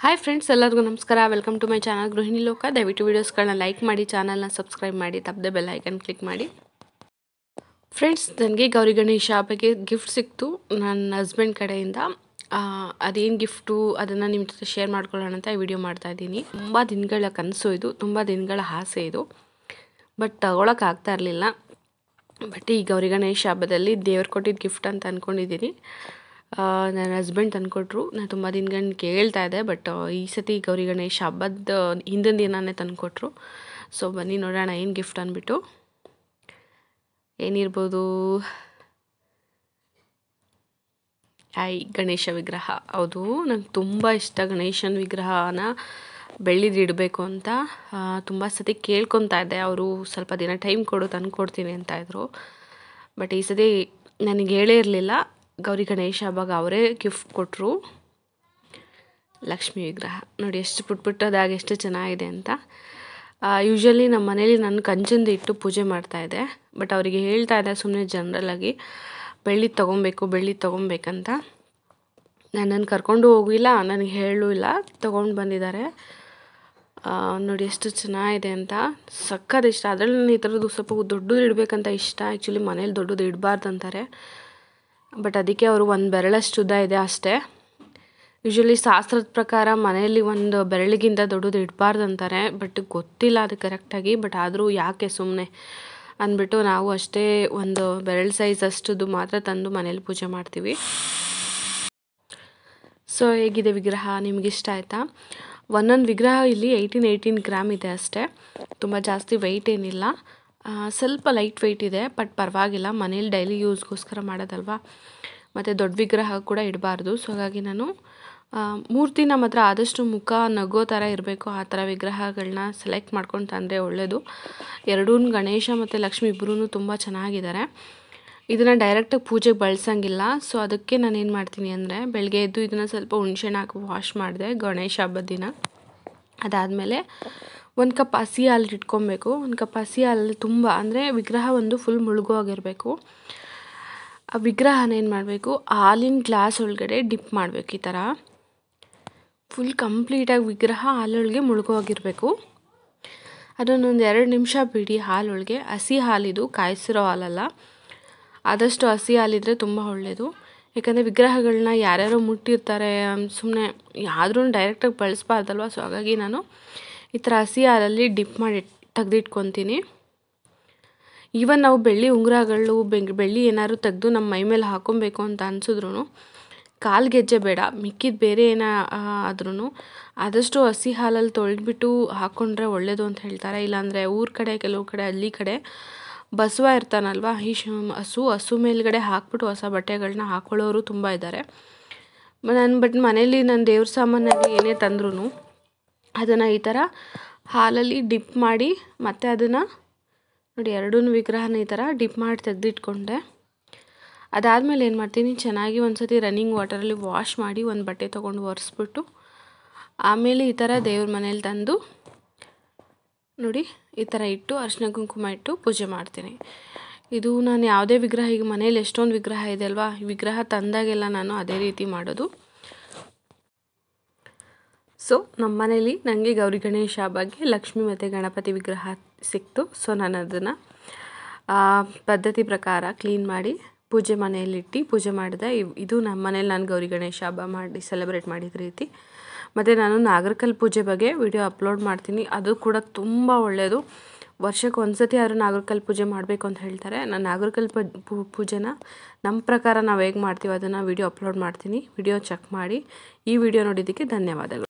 hi friends ಎಲ್ಲರಿಗೂ ನಮಸ್ಕಾರ welcome to my channel ಗೃಹಿಣಿ ಲೋಕ ದಯವಿಟ್ಟು ವೀಡಿಯೋಸ್ಗಳನ್ನ ಲೈಕ್ ಮಾಡಿ ಚಾನಲ್ನ ಸಬ್ಸ್ಕ್ರೈಬ್ ಮಾಡಿ ತಪ್ಪದೆ ಬೆಲ್ ಐಕನ್ ಕ್ಲಿಕ್ ಮಾಡಿ ಫ್ರೆಂಡ್ಸ್ ನನಗೆ ಗೌರಿ ಗಣೇಶ ಹಬ್ಬಕ್ಕೆ ಗಿಫ್ಟ್ ಸಿಕ್ತು ನನ್ನ ಹಸ್ಬೆಂಡ್ ಕಡೆಯಿಂದ ಅದೇನು ಗಿಫ್ಟು ಅದನ್ನು ನಿಮ್ಮ ಜೊತೆ ಶೇರ್ ಮಾಡ್ಕೊಳ್ಳೋಣ ಅಂತ ವಿಡಿಯೋ ಮಾಡ್ತಾ ಇದ್ದೀನಿ ತುಂಬ ದಿನಗಳ ಕನಸು ಇದು ತುಂಬ ದಿನಗಳ ಆಸೆ ಇದು ಬಟ್ ತಗೊಳಕ್ಕೆ ಇರಲಿಲ್ಲ ಬಟ್ ಈ ಗೌರಿ ಗಣೇಶ ಹಬ್ಬದಲ್ಲಿ ದೇವ್ರು ಕೊಟ್ಟಿದ್ದ ಗಿಫ್ಟ್ ಅಂತ ಅಂದ್ಕೊಂಡಿದ್ದೀನಿ ನನ್ನ ಹಸ್ಬೆಂಡ್ ತಂದುಕೊಟ್ರು ನಾನು ತುಂಬ ದಿನಗಂಡು ಕೇಳ್ತಾ ಇದ್ದೆ ಬಟ್ ಈ ಸತಿ ಗೌರಿ ಗಣೇಶ ಹಬ್ಬದ ಹಿಂದಿನ ದಿನನೇ ತಂದುಕೊಟ್ರು ಸೊ ಬನ್ನಿ ನೋಡೋಣ ಏನು ಗಿಫ್ಟ್ ಅಂದ್ಬಿಟ್ಟು ಏನಿರ್ಬೋದು ಐ ಗಣೇಶ ವಿಗ್ರಹ ಹೌದು ನಂಗೆ ತುಂಬ ಇಷ್ಟ ಗಣೇಶನ ವಿಗ್ರಹನ ಬೆಳ್ಳಿದು ಇಡಬೇಕು ಅಂತ ತುಂಬ ಸತಿ ಕೇಳ್ಕೊತಾ ಇದ್ದೆ ಅವರು ಸ್ವಲ್ಪ ದಿನ ಟೈಮ್ ಕೊಡು ತಂದು ಕೊಡ್ತೀನಿ ಅಂತ ಇದ್ರು ಬಟ್ ಈ ಸತಿ ನನಗೆ ಹೇಳೇ ಇರಲಿಲ್ಲ ಗೌರಿ ಗಣೇಶ ಹಬ್ಬಗೆ ಅವರೇ ಗಿಫ್ಟ್ ಕೊಟ್ಟರು ಲಕ್ಷ್ಮಿ ವಿಗ್ರಹ ನೋಡಿ ಎಷ್ಟು ಪುಟ್ ಪುಟ್ಟದಾಗಿ ಎಷ್ಟು ಚೆನ್ನಾಗಿದೆ ಅಂತ ಯೂಶ್ವಲಿ ನಮ್ಮ ಮನೇಲಿ ನಾನು ಕಂಚಂದು ಇಟ್ಟು ಪೂಜೆ ಮಾಡ್ತಾಯಿದ್ದೆ ಬಟ್ ಅವರಿಗೆ ಹೇಳ್ತಾ ಇದ್ದೆ ಸುಮ್ಮನೆ ಜನ್ರಲಾಗಿ ಬೆಳ್ಳಿ ತೊಗೊಬೇಕು ಬೆಳ್ಳಿ ತೊಗೊಬೇಕಂತ ನನ್ನನ್ನು ಕರ್ಕೊಂಡು ಹೋಗಿಲ್ಲ ನನಗೆ ಹೇಳೂ ಇಲ್ಲ ತೊಗೊಂಡು ಬಂದಿದ್ದಾರೆ ನೋಡಿ ಎಷ್ಟು ಚೆನ್ನಾಗಿದೆ ಅಂತ ಸಕ್ಕತ್ ಇಷ್ಟ ಅದರಲ್ಲಿ ನಾನು ಈ ಥರದ್ದು ಸ್ವಲ್ಪ ದೊಡ್ಡದು ಇಡಬೇಕಂತ ಇಷ್ಟ ಆ್ಯಕ್ಚುಲಿ ಮನೇಲಿ ದೊಡ್ಡದು ಇಡಬಾರ್ದು ಅಂತಾರೆ ಬಟ್ ಅದಕ್ಕೆ ಅವರು ಒಂದು ಬೆರಳಷ್ಟು ಉದ್ದ ಇದೆ ಅಷ್ಟೇ ಯೂಶ್ವಲಿ ಶಾಸ್ತ್ರದ ಪ್ರಕಾರ ಮನೆಯಲ್ಲಿ ಒಂದು ಬೆರಳಿಗಿಂತ ದೊಡ್ಡದು ಇಡಬಾರ್ದು ಅಂತಾರೆ ಬಟ್ ಗೊತ್ತಿಲ್ಲ ಅದು ಕರೆಕ್ಟಾಗಿ ಬಟ್ ಆದರೂ ಯಾಕೆ ಸುಮ್ಮನೆ ಅಂದ್ಬಿಟ್ಟು ನಾವು ಅಷ್ಟೇ ಒಂದು ಬೆರಳು ಸೈಜ್ ಅಷ್ಟದು ಮಾತ್ರ ತಂದು ಮನೇಲಿ ಪೂಜೆ ಮಾಡ್ತೀವಿ ಸೊ ಹೇಗಿದೆ ವಿಗ್ರಹ ನಿಮ್ಗೆ ಇಷ್ಟ ಆಯಿತಾ ಒಂದೊಂದು ವಿಗ್ರಹ ಇಲ್ಲಿ ಏಯ್ಟೀನ್ ಏಯ್ಟೀನ್ ಗ್ರಾಮ್ ಇದೆ ಅಷ್ಟೇ ತುಂಬ ಜಾಸ್ತಿ ವೆಯ್ಟ್ ಏನಿಲ್ಲ ಸ್ವಲ್ಪ ಲೈಟ್ ವೆಯ್ಟ್ ಇದೆ ಬಟ್ ಪರವಾಗಿಲ್ಲ ಮನೇಲಿ ಡೈಲಿ ಯೂಸ್ಗೋಸ್ಕರ ಮಾಡೋದಲ್ವಾ ಮತ್ತು ದೊಡ್ಡ ವಿಗ್ರಹ ಕೂಡ ಇಡಬಾರ್ದು ಸೊ ಹಾಗಾಗಿ ನಾನು ಮೂರ್ತಿನ ಮಾತ್ರ ಆದಷ್ಟು ಮುಖ ನಗೋ ಥರ ಇರಬೇಕು ಆ ಥರ ವಿಗ್ರಹಗಳನ್ನ ಸೆಲೆಕ್ಟ್ ಮಾಡ್ಕೊಂಡು ತಂದರೆ ಒಳ್ಳೆಯದು ಎರಡೂ ಗಣೇಶ ಮತ್ತು ಲಕ್ಷ್ಮಿ ಇಬ್ಬರೂ ತುಂಬ ಚೆನ್ನಾಗಿದ್ದಾರೆ ಇದನ್ನು ಡೈರೆಕ್ಟಾಗಿ ಪೂಜೆಗೆ ಬಳಸಂಗಿಲ್ಲ ಸೊ ಅದಕ್ಕೆ ನಾನು ಏನು ಮಾಡ್ತೀನಿ ಅಂದರೆ ಬೆಳಗ್ಗೆ ಎದ್ದು ಇದನ್ನು ಸ್ವಲ್ಪ ಹುಣ್ಸೆಹಣ್ಣು ಹಾಕಿ ವಾಶ್ ಮಾಡಿದೆ ಗಣೇಶ ಹಬ್ಬದ ದಿನ ಅದಾದಮೇಲೆ ಒಂದು ಕಪ್ ಹಸಿ ಹಾಲು ಇಟ್ಕೊಬೇಕು ಒಂದು ಕಪ್ ಹಸಿ ಹಾಲು ತುಂಬ ಅಂದರೆ ವಿಗ್ರಹ ಒಂದು ಫುಲ್ ಮುಳುಗೋಗಿರಬೇಕು ಆ ವಿಗ್ರಹನ ಏನು ಮಾಡಬೇಕು ಹಾಲಿನ ಗ್ಲಾಸ್ ಒಳಗಡೆ ಡಿಪ್ ಮಾಡಬೇಕು ಈ ಥರ ಫುಲ್ ಕಂಪ್ಲೀಟಾಗಿ ವಿಗ್ರಹ ಹಾಲೊಳಗೆ ಮುಳುಗೋಗಿರಬೇಕು ಅದನ್ನೊಂದು ಎರಡು ನಿಮಿಷ ಬಿಡಿ ಹಾಲೊಳಗೆ ಹಸಿ ಹಾಲಿದು ಕಾಯಿಸಿರೋ ಹಾಲಲ್ಲ ಆದಷ್ಟು ಹಸಿ ಹಾಲಿದ್ರೆ ತುಂಬ ಒಳ್ಳೆಯದು ಯಾಕಂದರೆ ವಿಗ್ರಹಗಳನ್ನ ಯಾರ್ಯಾರೋ ಮುಟ್ಟಿರ್ತಾರೆ ಸುಮ್ಮನೆ ಯಾವ್ದ್ರೂ ಡೈರೆಕ್ಟಾಗಿ ಬಳಸ್ಬಾರ್ದಲ್ವ ಸೊ ಹಾಗಾಗಿ ನಾನು ಈ ಥರ ಹಸಿ ಹಾಲಲ್ಲಿ ಡಿಪ್ ಮಾಡಿ ತೆಗ್ದಿಟ್ಕೊತೀನಿ ಈವನ್ ನಾವು ಬೆಳ್ಳಿ ಉಂಗುರಗಳು ಬೆಳ್ಳಿ ಏನಾದ್ರು ತೆಗೆದು ನಮ್ಮ ಮೈ ಮೇಲೆ ಹಾಕೊಬೇಕು ಅಂತ ಅನ್ಸಿದ್ರು ಕಾಲು ಗೆಜ್ಜೆ ಬೇಡ ಮಿಕ್ಕಿದ ಬೇರೆ ಏನ ಆದ್ರೂ ಆದಷ್ಟು ಹಸಿ ಹಾಲಲ್ಲಿ ತೊಳೆದ್ಬಿಟ್ಟು ಹಾಕ್ಕೊಂಡ್ರೆ ಒಳ್ಳೆಯದು ಅಂತ ಹೇಳ್ತಾರೆ ಇಲ್ಲಾಂದರೆ ಊರ ಕಡೆ ಕೆಲವು ಕಡೆ ಹಳ್ಳಿ ಕಡೆ ಬಸವ ಇರ್ತಾನಲ್ವ ಈ ಹಸು ಹಸು ಮೇಲ್ಗಡೆ ಹಾಕ್ಬಿಟ್ಟು ಹೊಸ ಬಟ್ಟೆಗಳನ್ನ ಹಾಕೊಳ್ಳೋರು ತುಂಬ ಇದ್ದಾರೆ ನಾನು ಬಟ್ ಮನೇಲಿ ನಾನು ದೇವ್ರ ಸಾಮಾನಾಗಿ ಏನೇ ತಂದ್ರೂ ಅದನ್ನು ಈ ಥರ ಹಾಲಲ್ಲಿ ಡಿಪ್ ಮಾಡಿ ಮತ್ತು ಅದನ್ನು ನೋಡಿ ಎರಡೂ ವಿಗ್ರಹನ ಈ ಥರ ಡಿಪ್ ಮಾಡಿ ತೆಗೆದಿಟ್ಕೊಂಡೆ ಅದಾದಮೇಲೆ ಏನು ಮಾಡ್ತೀನಿ ಚೆನ್ನಾಗಿ ಒಂದು ಸತಿ ರನ್ನಿಂಗ್ ವಾಟರಲ್ಲಿ ವಾಶ್ ಮಾಡಿ ಒಂದು ಬಟ್ಟೆ ತೊಗೊಂಡು ಒರೆಸ್ಬಿಟ್ಟು ಆಮೇಲೆ ಈ ಥರ ದೇವ್ರ ಮನೇಲಿ ತಂದು ನೋಡಿ ಈ ಥರ ಇಟ್ಟು ಅರಿಶಿನ ಕುಂಕುಮ ಇಟ್ಟು ಪೂಜೆ ಮಾಡ್ತೀನಿ ಇದು ನಾನು ಯಾವುದೇ ವಿಗ್ರಹ ಈಗ ಮನೇಲಿ ಎಷ್ಟೊಂದು ವಿಗ್ರಹ ಇದೆ ಅಲ್ವಾ ವಿಗ್ರಹ ತಂದಾಗೆಲ್ಲ ನಾನು ಅದೇ ರೀತಿ ಮಾಡೋದು ಸೊ ನಮ್ಮ ಮನೇಲಿ ನನಗೆ ಗೌರಿ ಗಣೇಶ ಹಬ್ಬಕ್ಕೆ ಲಕ್ಷ್ಮಿ ಮತ್ತು ಗಣಪತಿ ವಿಗ್ರಹ ಸಿಕ್ತು ಸೊ ನಾನು ಅದನ್ನು ಪದ್ಧತಿ ಪ್ರಕಾರ ಕ್ಲೀನ್ ಮಾಡಿ ಪೂಜೆ ಮನೆಯಲ್ಲಿಟ್ಟು ಪೂಜೆ ಮಾಡಿದೆ ಇದು ನಮ್ಮ ಮನೇಲಿ ನಾನು ಗೌರಿ ಗಣೇಶ ಹಬ್ಬ ಮಾಡಿ ಸೆಲೆಬ್ರೇಟ್ ಮಾಡಿದ ರೀತಿ ಮತ್ತು ನಾನು ನಾಗರಕಲ್ ಪೂಜೆ ಬಗ್ಗೆ ವಿಡಿಯೋ ಅಪ್ಲೋಡ್ ಮಾಡ್ತೀನಿ ಅದು ಕೂಡ ತುಂಬ ಒಳ್ಳೆಯದು ವರ್ಷಕ್ಕೆ ಒಂದು ಸತಿ ಆದರೂ ನಾಗರಕಲ್ ಪೂಜೆ ಮಾಡಬೇಕು ಅಂತ ಹೇಳ್ತಾರೆ ನಾನು ನಾಗರಕಲ್ ಪೂಜೆನ ನಮ್ಮ ಪ್ರಕಾರ ನಾವು ಹೇಗೆ ಮಾಡ್ತೀವಿ ಅದನ್ನು ವಿಡಿಯೋ ಅಪ್ಲೋಡ್ ಮಾಡ್ತೀನಿ ವಿಡಿಯೋ ಚೆಕ್ ಮಾಡಿ ಈ ವಿಡಿಯೋ ನೋಡಿದ್ದಕ್ಕೆ ಧನ್ಯವಾದಗಳು